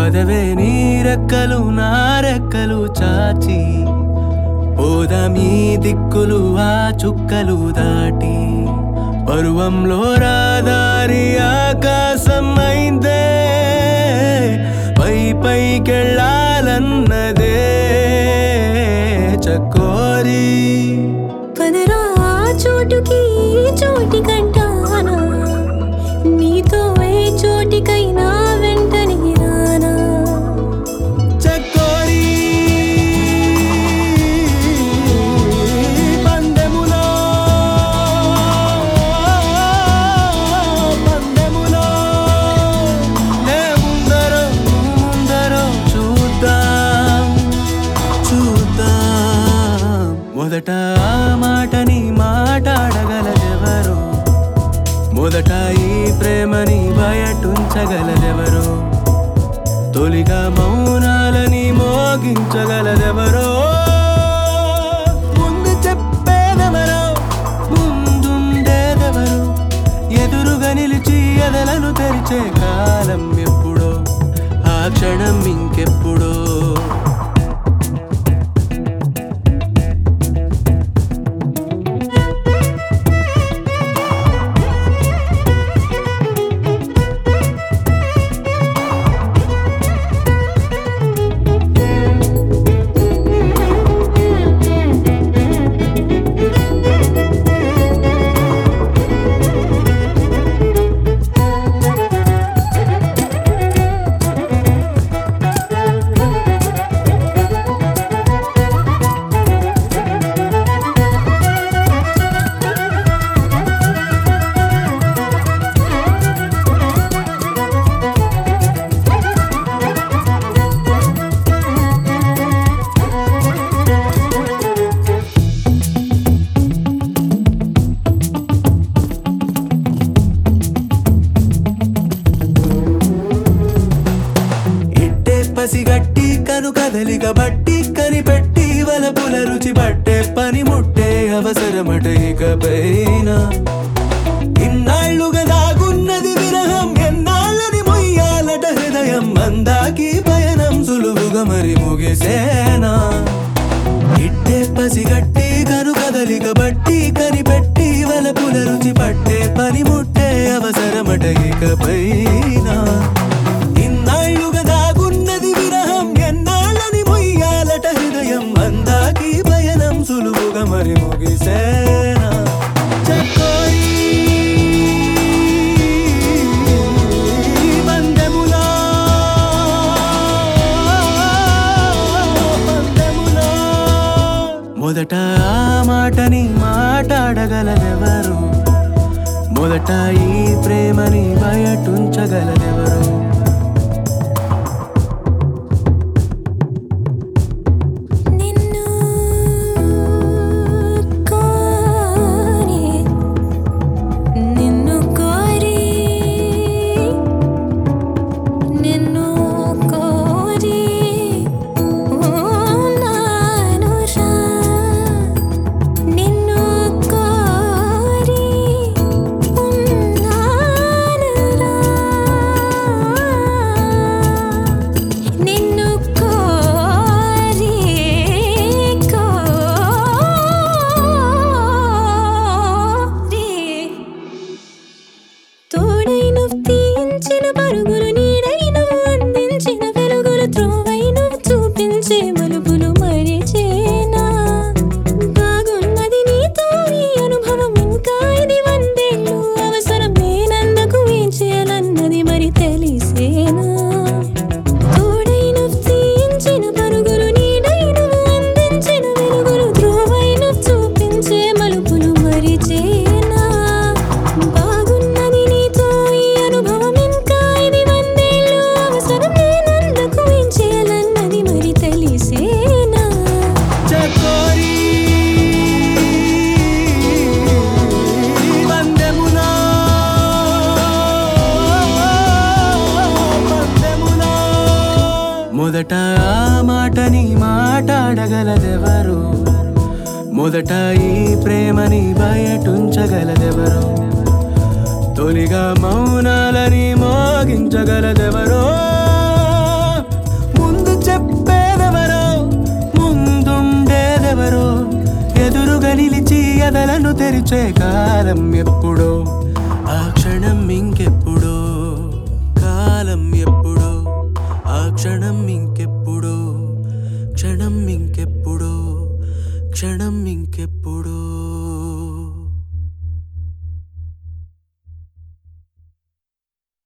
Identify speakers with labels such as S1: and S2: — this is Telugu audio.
S1: పదవే నీ రెక్కలు నా రెక్కలు చాచి పోదమీ దిక్కులు ఆ చుక్కలు దాటి పరువంలో రాదారి ఆకాశం అయిందే పై పైకెళ్ళాలన్నదే చకోరీ
S2: పదరా ఆ చోటుకి ఈ చోటి కంటానా నీతో ఏ చోటికైనా వెంటనే రానా
S1: చకోరీ పందెములో పందెములో నే ముందరో నువ్వు ముందరో చూద్దాం చూద్దాం మొదట ఆ మాటని మాట్లాడగలదెవరు మొదట ఈ ప్రేమని బయటుంచగలదెవరు తొలిగా మౌనాలని మోగించగలదెవరో ముందు చెప్పేదెవరో ముందుండేదెవరు ఎదురుగా నిలిచి ఎదలను తెరిచే కాలం ఎప్పుడో ఆ క్షణం ఇంకెప్పుడో ఇట్టే పసిగట్టి కను కదలిక బట్టి కనిపెట్టి వలపుల రుచి పట్టే పని ముట్టే అవసరమట ఇకపైన ఇన్నాళ్ళుగా దాగున్నది విరహం ఎన్నాళ్ళని మొయ్యాలట హృదయం అందాకి పయనం సులువుగా మరి ముగిసేనా ఇట్టే పసిగట్టి కను కదలిక బట్టి కనిపెట్టి వలపుల రుచి పట్టే పని ముట్టే అవసరమట ఇకపైన ఇన్నాళ్ళుగా దాగున్నది విరహం ఎన్నాళ్ళని మొయ్యాలట హృదయం అందాకి పయనం సులువుగా మరి ముగిసేనా చకోరీ పందెములో పందెములో మొదట ఆ మాటని మాట్లాడగలదెవరు మొదట ఈ ప్రేమని బయటుంచగలదెవరు
S2: నిన్ను కోరి నిన్ను కోరి నిన్ను కోరి ఉన్నానురా నిన్ను కోరి ఉన్నానురా నిన్ను కోరి కోరి తోడై నువ్వు తీయించిన పరుగులు నీడై నువ్వు అందించిన వెలుగులు త్రోవై నువ్వు చూపించే మలుపులు మరిచేనా బాగున్నది నీతో ఈ అనుభవం ఇంకా ఇది వందేళ్ళు అవసరం నేనందుకు ఏం చేయాలన్నది మరి తెలిసేనా తోడై నువ్వు తీయించిన పరుగులు నీడై నువ్వు అందించిన వెలుగులు త్రోవై నువ్వు చూపించే మలుపులు మరిచేనా బాగున్నది నీతో ఈ అనుభవం ఇంకా ఇది వందేళ్ళు అవసరం నేనందుకు ఏం చేయాలన్నది మరి తెలిసేనా
S1: చకోరీ పందెములో పందెములో మొదట ఆ మాటని మాట్లాడగలదెవరు మొదట ఈ ప్రేమని బయటుంచగలదెవరు తొలిగా మౌనాలని మోగించగలదెవరో ఎదలను తెరిచే కాలం ఎప్పుడో ఆ క్షణం ఇంకెప్పుడో కాలం ఎప్పుడో ఆ క్షణం ఇంకెప్పుడో క్షణం ఇంకెప్పుడో క్షణం ఇంకెప్పుడో